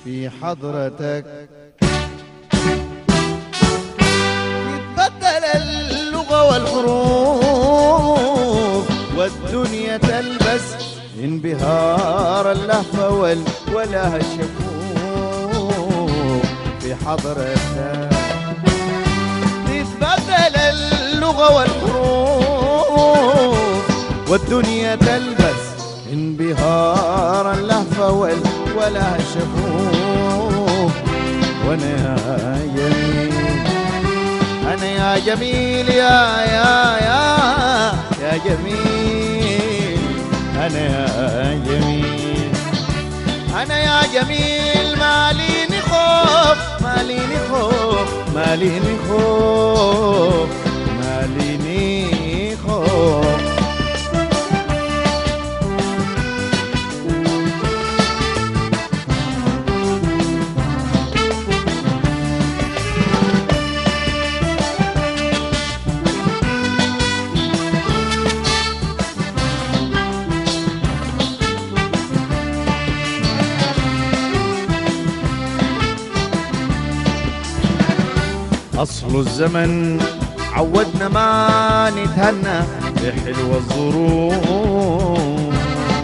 في حضرتك تتبدل اللغة والحروف والدنيا تلبس انبهار اللهفة وال ولا الشكوك في حضرتك تتبدل اللغة والحروف والدنيا تلبس انبهار اللهفة وال ولا شفوف وانا يا جميل انا يا جميل يا يا يا يا جميل انا يا جميل انا يا جميل ماليني خوف ماليني خوف ماليني خوف ماليني خوف أصل الزمن عودنا ما نتهنى بحلو الظروف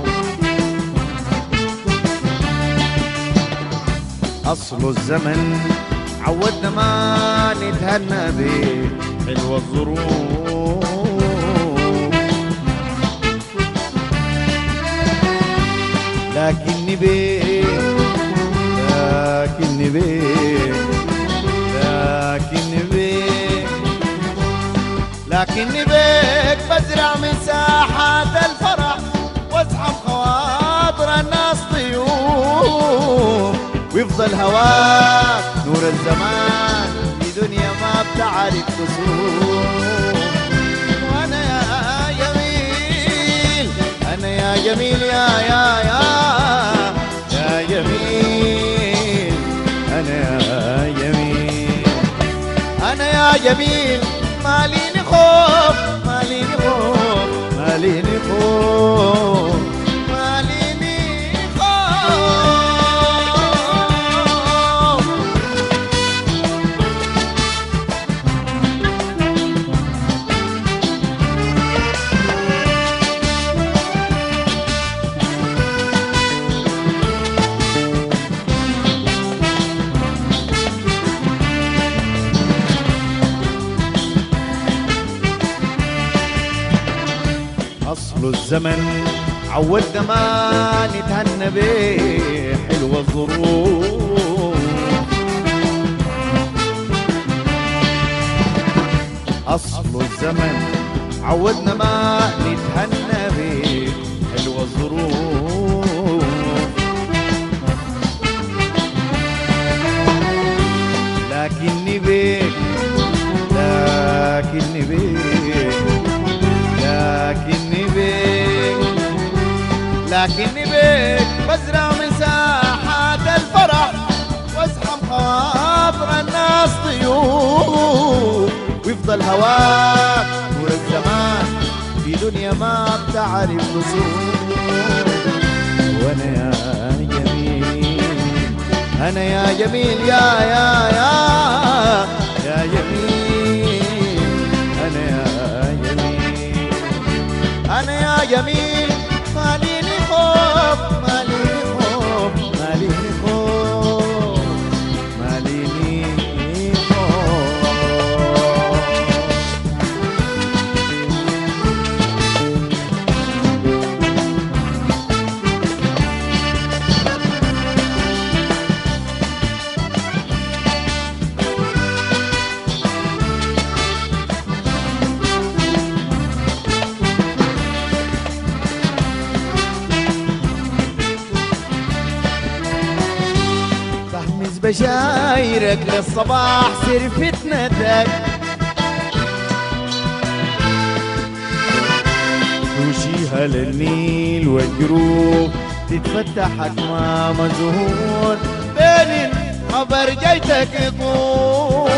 أصل الزمن عودنا ما نتهنى بحلو الظروف لكني بيه لكني بيه لكن بيك لكن بيك بزرع مساحات الفرح وازحم خواطر الناس طيوب ويفضل هواك نور الزمان في دنيا ما بتعرف كسوف وانا يا جميل انا يا جميل يا يا يا يا جميل انا يا جميل انا يا جميل ماليني خوف ماليني خوف ماليني خوف ماليني خوف أصل الزمن عودنا ما نتهنى به حلوة الظروف أصل الزمن عودنا ما نتهنى به حلوة الظروف لكني بيك لكني بيك لكني بيك لكني بيك بزرع مساحات الفرح وازحم خواطر الناس طيوب ويفضل هواك نور الزمان في دنيا ما بتعرف رسوم وانا يا جميل انا يا جميل يا يا يا يا جميل انا يا جميل انا يا جميل ماليني خوف ماليني خوف ماليني خوف ماليني خوف تحمس بشايرك للصباح سر فتنتك تمشيها للنيل والجروب تتفتح أكمام زهور بين خبر جيتك يطوف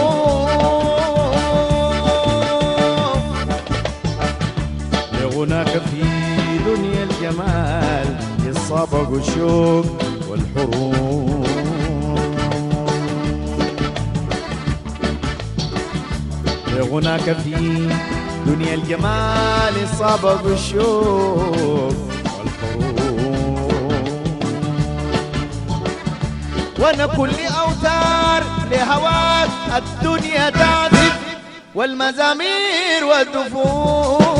لغناك في دنيا الجمال يصابق الشوق والحروب لغناك في دنيا الجمال إصابة بالشوق والحروب وانا كل اوتار لهواك الدنيا تعزف والمزامير والدفوف